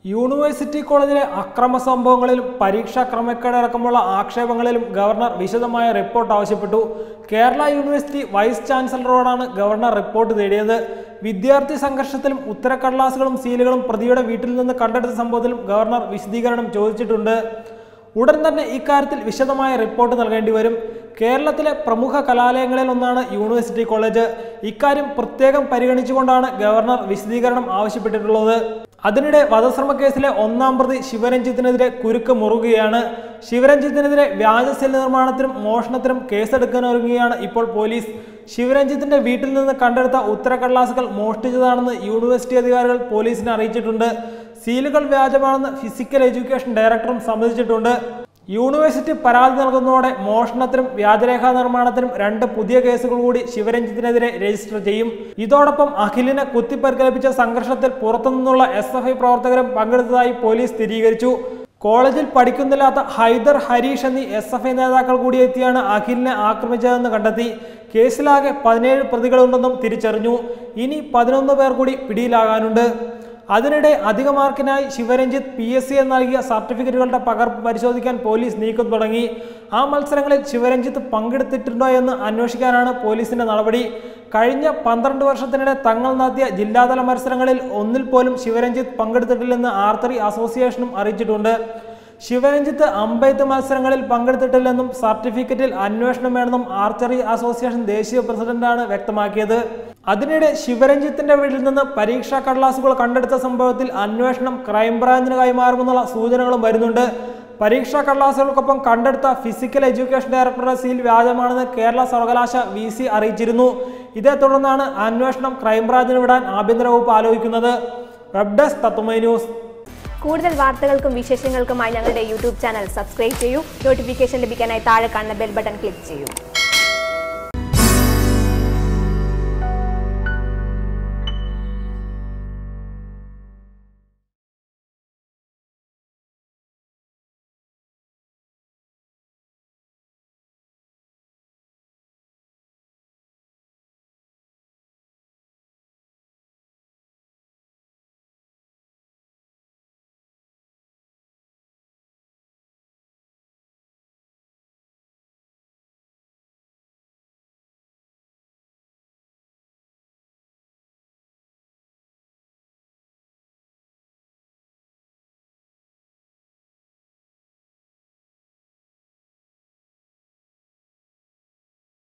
university കോളേജിലെ അക്രമ സംഭവങ്ങളിലും പരീക്ഷാ ക്രമക്കേടടക്കമുള്ള ആക്ഷേപങ്ങളിലും ഗവർണർ വിശദമായ റിപ്പോർട്ട് ആവശ്യപ്പെട്ടു കേരള യൂണിവേഴ്സിറ്റി വൈസ് ചാൻസലറോടാണ് ഗവർണർ റിപ്പോർട്ട് തേടിയത് വിദ്യാർത്ഥി സംഘർഷത്തിലും ഉത്തരക്കടലാസുകളും സീലുകളും പ്രതിയുടെ വീട്ടിൽ നിന്ന് കണ്ടെടുത്ത സംഭവത്തിലും ഗവർണർ വിശദീകരണം ചോദിച്ചിട്ടുണ്ട് ഉടൻ തന്നെ ഇക്കാര്യത്തിൽ വിശദമായ റിപ്പോർട്ട് നൽകേണ്ടി വരും കേരളത്തിലെ പ്രമുഖ കലാലയങ്ങളിൽ ഒന്നാണ് യൂണിവേഴ്സിറ്റി കോളേജ് ഇക്കാര്യം പ്രത്യേകം പരിഗണിച്ചുകൊണ്ടാണ് ഗവർണർ വിശദീകരണം ആവശ്യപ്പെട്ടിട്ടുള്ളത് അതിനിടെ വധശ്രമ കേസിലെ ഒന്നാം പ്രതി ശിവരഞ്ജിത്തിനെതിരെ കുരുക്ക് മുറുകുകയാണ് ശിവരഞ്ജിത്തിനെതിരെ വ്യാജ സെൽ നിർമ്മാണത്തിനും മോഷണത്തിനും കേസെടുക്കാനൊരുങ്ങുകയാണ് ഇപ്പോൾ പോലീസ് ശിവരഞ്ജിത്തിന്റെ വീട്ടിൽ നിന്ന് കണ്ടെടുത്ത ഉത്തരക്കടലാസുകൾ മോഷ്ടിച്ചതാണെന്ന് യൂണിവേഴ്സിറ്റി അധികാരികൾ പോലീസിനെ അറിയിച്ചിട്ടുണ്ട് സീലുകൾ വ്യാജമാണെന്ന് ഫിസിക്കൽ എഡ്യൂക്കേഷൻ ഡയറക്ടറും സമ്മതിച്ചിട്ടുണ്ട് യൂണിവേഴ്സിറ്റി പരാതി നൽകുന്നതോടെ മോഷണത്തിനും വ്യാജരേഖാ നിർമ്മാണത്തിനും രണ്ട് പുതിയ കേസുകൾ കൂടി ശിവരഞ്ജിത്തിനെതിരെ രജിസ്റ്റർ ചെയ്യും ഇതോടൊപ്പം അഖിലിനെ കുത്തിപ്പരിക്കേൽപ്പിച്ച സംഘർഷത്തിൽ പുറത്തുനിന്നുള്ള എസ് എഫ് ഐ പ്രവർത്തകരും പങ്കെടുത്തതായി പോലീസ് സ്ഥിരീകരിച്ചു കോളേജിൽ പഠിക്കുന്നില്ലാത്ത ഹൈദർ ഹരീഷ് എന്നീ എസ് എഫ് ഐ നേതാക്കൾ കൂടി എത്തിയാണ് അഖിലിനെ ആക്രമിച്ചതെന്ന് കണ്ടെത്തി കേസിലാകെ പതിനേഴ് പ്രതികളുണ്ടെന്നും തിരിച്ചറിഞ്ഞു ഇനി പതിനൊന്ന് പേർ കൂടി പിടിയിലാകാനുണ്ട് അതിനിടെ അധിക മാർക്കിനായി ശിവരഞ്ജിത്ത് പി എസ് സി നൽകിയ സർട്ടിഫിക്കറ്റുകളുടെ പകർപ്പ് പരിശോധിക്കാൻ പോലീസ് നീക്കം തുടങ്ങി ആ മത്സരങ്ങളിൽ ശിവരഞ്ജിത്ത് പങ്കെടുത്തിട്ടുണ്ടോ എന്ന് അന്വേഷിക്കാനാണ് പോലീസിന്റെ നടപടി കഴിഞ്ഞ പന്ത്രണ്ട് വർഷത്തിനിടെ തങ്ങൾ നടത്തിയ ജില്ലാതല മത്സരങ്ങളിൽ ഒന്നിൽ പോലും ശിവരഞ്ജിത്ത് പങ്കെടുത്തിട്ടില്ലെന്ന് ആർത്തറി അസോസിയേഷനും അറിയിച്ചിട്ടുണ്ട് ശിവരഞ്ജിത്ത് അമ്പെയ്ത്ത് മത്സരങ്ങളിൽ പങ്കെടുത്തിട്ടില്ലെന്നും സർട്ടിഫിക്കറ്റിൽ അന്വേഷണം വേണമെന്നും ആർച്ചറി അസോസിയേഷൻ ദേശീയ പ്രസിഡന്റാണ് വ്യക്തമാക്കിയത് അതിനിടെ ശിവരഞ്ജിത്തിന്റെ വീട്ടിൽ നിന്ന് പരീക്ഷാ കടലാസുകൾ കണ്ടെടുത്ത സംഭവത്തിൽ അന്വേഷണം ക്രൈംബ്രാഞ്ചിന് കൈമാറുമെന്നുള്ള സൂചനകളും വരുന്നുണ്ട് പരീക്ഷാ കടലാസുകൾക്കൊപ്പം കണ്ടെടുത്ത ഫിസിക്കൽ എഡ്യൂക്കേഷൻ ഡയറക്ടറുടെ സീൽ വ്യാജമാണെന്ന് കേരള സർവകലാശാല വി സി അറിയിച്ചിരുന്നു ഇതേ തുടർന്നാണ് അന്വേഷണം ക്രൈംബ്രാഞ്ചിന് വിടാൻ ആഭ്യന്തര വകുപ്പ് ആലോചിക്കുന്നത് വെബ് ഡെസ്ക് തത്തുമൈ ന്യൂസ് കൂടുതൽ വാർത്തകൾക്കും വിശേഷങ്ങൾക്കുമായി ഞങ്ങളുടെ യൂട്യൂബ് ചാനൽ സബ്സ്ക്രൈബ് ചെയ്യൂ നോട്ടിഫിക്കേഷൻ ലഭിക്കാനായി താഴെ കാണുന്ന ബെൽ ബട്ടൺ ക്ലിക്ക് ചെയ്യൂ